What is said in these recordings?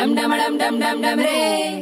டம் டம் டம் டம் டம் டம் ரே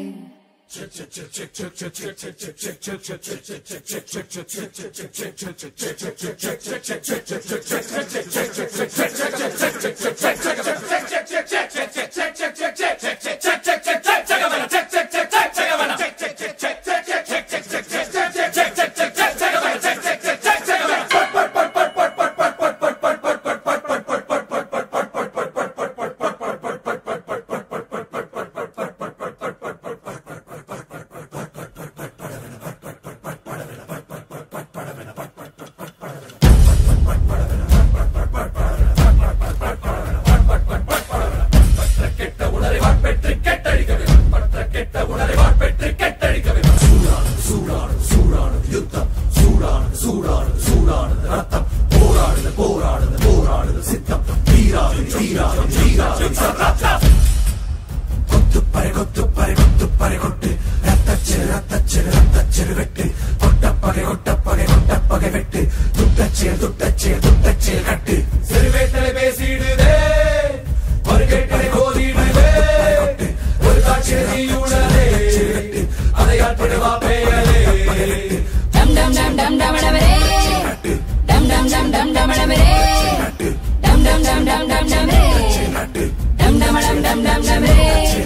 செருவேட்டலை பேசிடுதே வருகேட்டலை கோதிடுதே ஒரு காட்சியுடனே அதை ஆற்றிடுவா பெயரே டம் டம் டம் டம் டம் டம் ரே டம் டம் டம் டம் டம் டம் ரே டம் டம் டம் டம் டம் டம் ரே டம் டம் டம் டம் டம் டம் ரே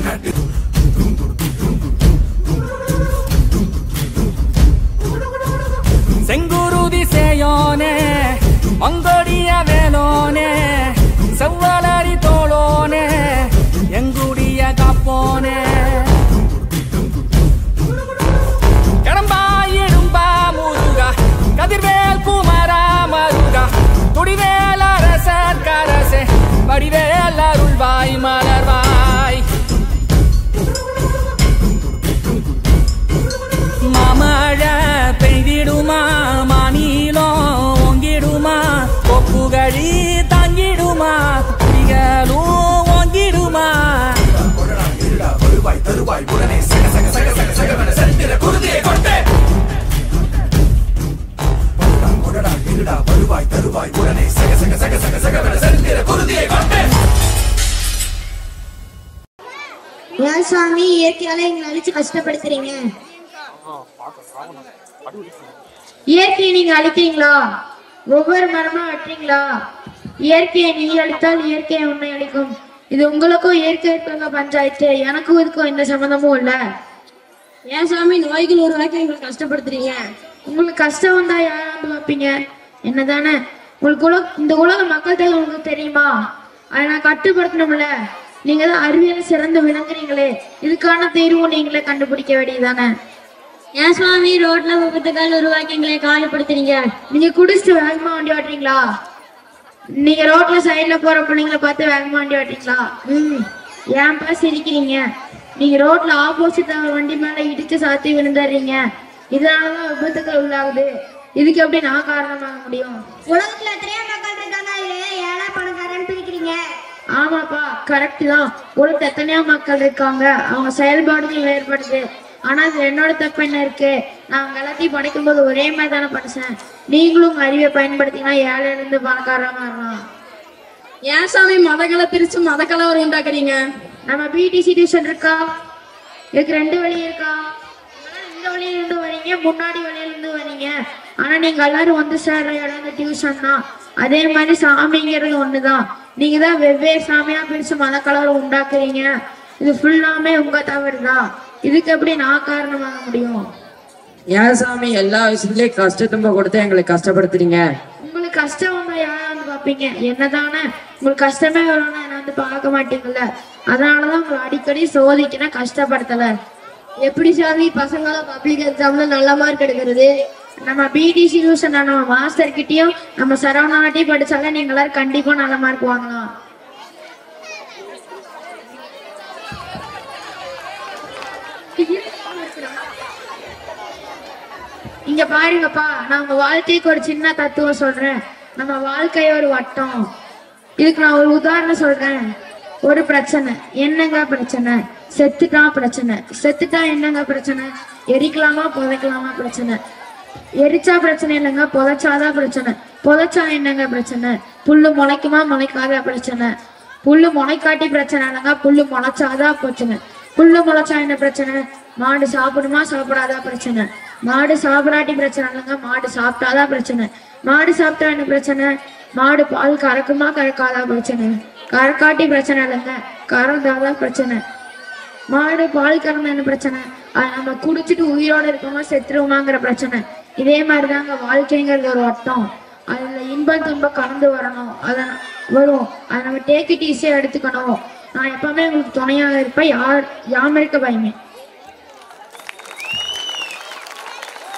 செங்குருதி சேயோனே மங்கோடிய வேலோனே செவ்வளரி தோளோனே எங்குடிய காப்போனே கடம்பா இடும்பா முருகா கதிர்வேல் குமரா மருகா துடிவேல் அரசர் கரசே வடிவேல் அருள்வாய் மலர்வாய் மாமழ பெய்திடுமா மாநிலம் ஓங்கிடுமா கொப்புகழி தாங்கிடுமா குடிகளும் ஓங்கிடுமா வருவாய் தருவாய் உடனே சக சக சக சக சகவென செந்திர குருதியை கொண்டே கொடடா இருடா வருவாய் தருவாய் உடனே சக சக சக சக சகவென செந்திர குருதியை கொண்டே ஏன் சாமி இயற்கையால எங்களை அழிச்சு கஷ்டப்படுத்துறீங்க இயற்கையை நீங்க அழிக்கிறீங்களா ஒவ்வொரு மரமா வெட்டுறீங்களா இயற்கையை நீ அழித்தால் இயற்கை உன்னை அழிக்கும் இது உங்களுக்கும் இயற்கை இருக்கிற பஞ்சாயத்து எனக்கும் இதுக்கும் எந்த சம்மந்தமும் இல்ல ஏன் சாமி நோய்கள் உருவாக்கி எங்களை கஷ்டப்படுத்துறீங்க உங்களுக்கு கஷ்டம் வந்தா யாராவது பார்ப்பீங்க என்னதானே உங்களுக்கு உலக இந்த உலக மக்கள் தொகை உங்களுக்கு தெரியுமா அதை நான் கட்டுப்படுத்தணும்ல நீங்க தான் அறிவியல் சிறந்து விளங்குறீங்களே இதுக்கான தீர்வும் நீங்களே கண்டுபிடிக்க வேண்டியதானே ஏன் சுவாமி ரோட்ல விபத்துகள் உருவாக்கி எங்களை காயப்படுத்துறீங்க நீங்க குடிச்சிட்டு வேகமா வண்டி ஓட்டுறீங்களா நீங்க ரோட்ல சைடுல போற பிள்ளைங்களை பார்த்து வேகமா வண்டி ஓட்டுறீங்களா ம் ஏன்பா சிரிக்கிறீங்க நீங்க ரோட்ல ஆப்போசிட் வண்டி மேல இடிச்சு சாத்தி விழுந்துடுறீங்க இதனாலதான் விபத்துகள் உள்ளாகுது இதுக்கு எப்படி நான் காரணமாக முடியும் உலகத்துல எத்தனையோ மக்கள் இருக்காங்க இதுல ஏழை பணக்காரன் பிரிக்கிறீங்க ஆமாப்பா கரெக்ட் தான் உலகத்துல எத்தனையோ மக்கள் இருக்காங்க அவங்க செயல்பாடுகள் வேறுபடுது ஆனா இது என்னோட தப்பு என்ன இருக்கு நான் அவங்க எல்லாத்தையும் படிக்கும்போது ஒரே மாதிரி தானே படிச்சேன் நீங்களும் உங்க அறிவை பயன்படுத்தினா ஏழையில இருந்து பணக்காரமா மாறலாம் ஏன் சாமி மதங்களை பிரிச்சு மத கலவரம் உண்டாக்குறீங்க நம்ம பிடிசி டியூஷன் இருக்கா இதுக்கு ரெண்டு வழி இருக்கா நீங்களாம் இந்த வழியில இருந்து வரீங்க முன்னாடி வழியில இருந்து வரீங்க ஆனா நீங்க எல்லாரும் வந்து சேர்ற இடம் இந்த டியூஷன் தான் அதே மாதிரி சாமிங்கிறது ஒண்ணுதான் நீங்க தான் வெவ்வேறு சாமியா பிரிச்சு மத கலவரம் உண்டாக்குறீங்க இது ஃபுல்லாமே உங்க தவறு தான் இதுக்கு எப்படி நான் காரணமாக முடியும் ஏன் சாமி எல்லா விஷயத்துலயும் கஷ்ட துன்ப கொடுத்து எங்களை கஷ்டப்படுத்துறீங்க உங்களுக்கு கஷ்டம் வந்தா யாரா வந்து பாப்பீங்க என்னதானே உங்களுக்கு கஷ்டமே வரும்னா என்ன வந்து பார்க்க மாட்டீங்கல்ல அதனாலதான் உங்களை அடிக்கடி சோதிக்கிறேன் கஷ்டப்படுத்தல எப்படி சாமி பசங்கள பப்ளிக் எக்ஸாம்ல நல்ல மார்க் எடுக்கிறது நம்ம பிடிசி டியூஷன் நம்ம மாஸ்டர் கிட்டயும் நம்ம சரவணாட்டையும் படிச்சாலே நீங்க எல்லாரும் கண்டிப்பா நல்ல மார்க் வாங்கலாம் இங்க பாருங்கப்பா நான் உங்க வாழ்க்கைக்கு ஒரு சின்ன தத்துவம் சொல்றேன் நம்ம வாழ்க்கை ஒரு வட்டம் இதுக்கு நான் ஒரு உதாரணம் சொல்றேன் ஒரு பிரச்சனை என்னங்க பிரச்சனை செத்துட்டா பிரச்சனை செத்துட்டா என்னங்க பிரச்சனை எரிக்கலாமா புதைக்கலாமா பிரச்சனை எரிச்சா பிரச்சனை இல்லைங்க புதைச்சாதான் பிரச்சனை புதைச்சா என்னங்க பிரச்சனை புல்லு முளைக்குமா முளைக்காத பிரச்சனை புல்லு முளைக்காட்டி பிரச்சனை இல்லைங்க புல்லு முளைச்சாதான் பிரச்சனை புல்லு முளைச்சா என்ன பிரச்சனை மாடு சாப்பிடுமா சாப்பிடாதா பிரச்சனை மாடு சாப்பிடாட்டி பிரச்சனை இல்லைங்க மாடு சாப்பிட்டாதான் பிரச்சனை மாடு சாப்பிட்டா என்ன பிரச்சனை மாடு பால் கறக்குமா கறக்காதா பிரச்சனை கறக்காட்டி பிரச்சனை இல்லைங்க கறந்தாதான் பிரச்சனை மாடு பால் கறந்த என்ன பிரச்சனை அது நம்ம குடிச்சிட்டு உயிரோட இருக்கோமா செத்துருவோமாங்கிற பிரச்சனை இதே மாதிரி தாங்க வாழ்க்கைங்கிறது ஒரு வட்டம் அதுல இன்பம் துன்பம் கலந்து வரணும் அதை ந- வரும் அதை நம்ம டேக் இட் ஈஸியாக எடுத்துக்கணும் நான் எப்பவுமே உங்களுக்கு துணையாக இருப்பேன் யார் யாம் இருக்க பயமே